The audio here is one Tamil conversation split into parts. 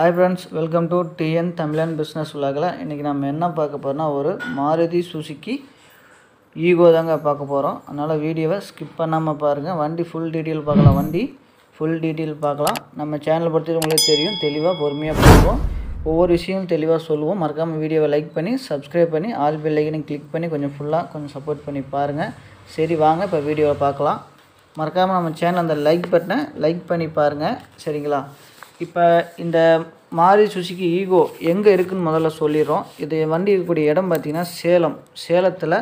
hi friends welcome to TN தமிழன் பிஸ்னஸ் உலகில் இன்றைக்கி நம்ம என்ன பார்க்க போகிறோம்னா ஒரு மாருதி சுசுக்கி ஈகோ தாங்க பார்க்க போகிறோம் அதனால் வீடியோவை ஸ்கிப் பண்ணாமல் பாருங்கள் வண்டி ஃபுல் டீட்டெயில் பார்க்கலாம் வண்டி ஃபுல் டீட்டெயில் பார்க்கலாம் நம்ம சேனலை பொறுத்தவரை உங்களுக்கு தெரியும் தெளிவாக பொறுமையாக பார்ப்போம் ஒவ்வொரு விஷயம் தெளிவாக சொல்லுவோம் மறக்காமல் வீடியோவை லைக் பண்ணி சப்ஸ்கிரைப் பண்ணி ஆல் பெல் ஐக்கனையும் கிளிக் பண்ணி கொஞ்சம் ஃபுல்லாக கொஞ்சம் சப்போர்ட் பண்ணி பாருங்கள் சரி வாங்க இப்போ வீடியோவை பார்க்கலாம் மறக்காமல் நம்ம சேனல் அந்த லைக் பட்டனை லைக் பண்ணி பாருங்கள் சரிங்களா இப்போ இந்த மாரி சுசுகி ஈகோ எங்கே இருக்குன்னு முதல்ல சொல்லிடுறோம் இது வண்டி இருக்கக்கூடிய இடம் பார்த்திங்கன்னா சேலம் சேலத்தில்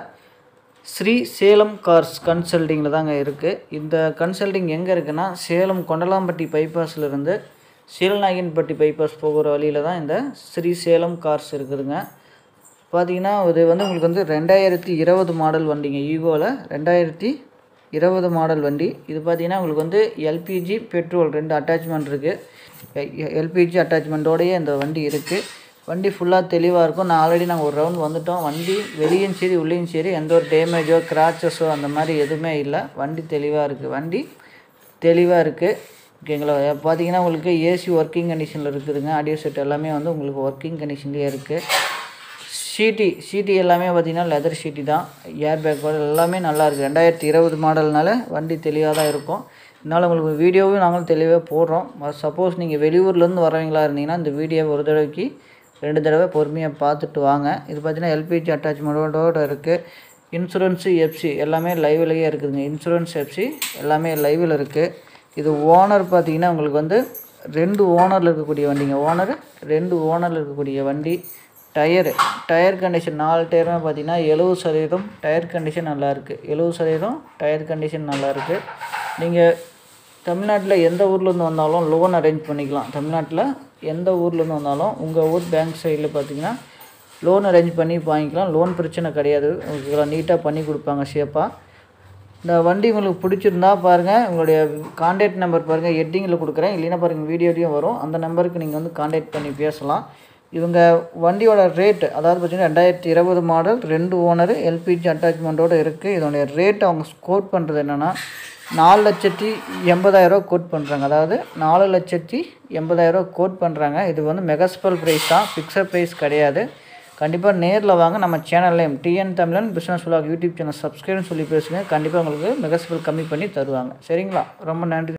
ஸ்ரீ சேலம் கார்ஸ் கன்சல்டிங்கில் தாங்க இருக்குது இந்த கன்சல்டிங் எங்கே இருக்குன்னா சேலம் கொண்டலாம்பட்டி பைபாஸில் இருந்து சீலநாயகன்பட்டி பைபாஸ் போகிற வழியில் தான் இந்த ஸ்ரீ சேலம் கார்ஸ் இருக்குதுங்க பார்த்தீங்கன்னா இது வந்து உங்களுக்கு வந்து ரெண்டாயிரத்தி இருபது மாடல் வண்டிங்க ஈகோவில் ரெண்டாயிரத்தி இருபது மாடல் வண்டி இது பார்த்தீங்கன்னா உங்களுக்கு வந்து எல்பிஜி பெட்ரோல் ரெண்டு அட்டாச்மெண்ட் இருக்குது எல்பிஜி அட்டாச்மெண்ட்டோடையே இந்த வண்டி இருக்குது வண்டி ஃபுல்லாக தெளிவாக இருக்கும் நான் ஆல்ரெடி நாங்கள் ஒரு ரவுண்ட் வந்துட்டோம் வண்டி வெளியும் சரி உள்ளேயும் சரி எந்த ஒரு டேமேஜோ கிராச்சஸோ அந்த மாதிரி எதுவுமே இல்லை வண்டி தெளிவாக இருக்குது வண்டி தெளிவாக இருக்குது ஓகேங்களா பார்த்தீங்கன்னா உங்களுக்கு ஏசி ஒர்க்கிங் கண்டிஷனில் இருக்குதுங்க ஆடியோ செட் எல்லாமே வந்து உங்களுக்கு ஒர்க்கிங் கண்டிஷன்லேயே இருக்குது ஷீட்டி ஷீட்டி எல்லாமே பார்த்திங்கன்னா லெதர் ஷீட்டி தான் ஏர் பேக் எல்லாமே நல்லா இருக்குது ரெண்டாயிரத்தி இருபது மாடல்னால வண்டி தெளிவாக தான் இருக்கும் இதனால் உங்களுக்கு வீடியோவும் நாங்களும் தெளிவாக போடுறோம் சப்போஸ் நீங்கள் வெளியூர்லேருந்து வரவங்களா இருந்தீங்கன்னா இந்த வீடியோவை ஒரு தடவைக்கு ரெண்டு தடவை பொறுமையாக பார்த்துட்டு வாங்க இது பார்த்திங்கன்னா எல்பிஜி அட்டாச்மெண்ட்டோடு இருக்குது இன்சூரன்ஸு எஃப்சி எல்லாமே லைவ்லேயே இருக்குதுங்க இன்சூரன்ஸ் எஃப்சி எல்லாமே லைவில் இருக்குது இது ஓனர் பார்த்திங்கன்னா உங்களுக்கு வந்து ரெண்டு ஓனரில் இருக்கக்கூடிய வண்டிங்க ஓனர் ரெண்டு ஓனரில் இருக்கக்கூடிய வண்டி டயரு டயர் கண்டிஷன் நாலு டயருமே பார்த்தீங்கன்னா எழுபது சதவீதம் டயர் கண்டிஷன் நல்லாயிருக்கு எழுபது சதவீதம் டயர் கண்டிஷன் நல்லாயிருக்கு நீங்கள் தமிழ்நாட்டில் எந்த ஊர்லேருந்து வந்தாலும் லோன் அரேஞ்ச் பண்ணிக்கலாம் தமிழ்நாட்டில் எந்த ஊர்லேருந்து வந்தாலும் உங்கள் ஊர் பேங்க் சைடில் பார்த்தீங்கன்னா லோன் அரேஞ்ச் பண்ணி வாங்கிக்கலாம் லோன் பிரச்சனை கிடையாது உங்களுக்கு நீட்டாக பண்ணி கொடுப்பாங்க ஷேப்பாக இந்த வண்டி உங்களுக்கு பிடிச்சிருந்தா பாருங்கள் உங்களுடைய கான்டாக்ட் நம்பர் பாருங்கள் ஹெட்டிங்கில் கொடுக்குறேன் இல்லைன்னா பாருங்கள் வீடியோலையும் வரும் அந்த நம்பருக்கு நீங்கள் வந்து கான்டாக்ட் பண்ணி பேசலாம் இவங்க வண்டியோட ரேட்டு அதாவது பார்த்திங்கன்னா ரெண்டாயிரத்தி இருபது மாடல் ரெண்டு ஓனரு எல்பிஜி அட்டாச்மெண்ட்டோடு இருக்குது இதனுடைய ரேட் அவங்க கோட் பண்ணுறது என்னென்னா நாலு லட்சத்தி எண்பதாயிரரூவா கோட் பண்ணுறாங்க அதாவது நாலு லட்சத்தி எண்பதாயிரரூவா கோட் பண்ணுறாங்க இது வந்து மெகஸ்பல் ப்ரைஸ் தான் ஃபிக்ஸட் ப்ரைஸ் கிடையாது கண்டிப்பாக நேரில் வாங்க நம்ம சேனல்லையும் டிஎன் தமிழன் பிஸ்னஸ் விலாக் யூடியூப் சேனல் சப்ஸ்கிரைப்னு சொல்லி பேசுங்க கண்டிப்பாக உங்களுக்கு மெகஸ்பல் கம்மி பண்ணி தருவாங்க சரிங்களா ரொம்ப நன்றி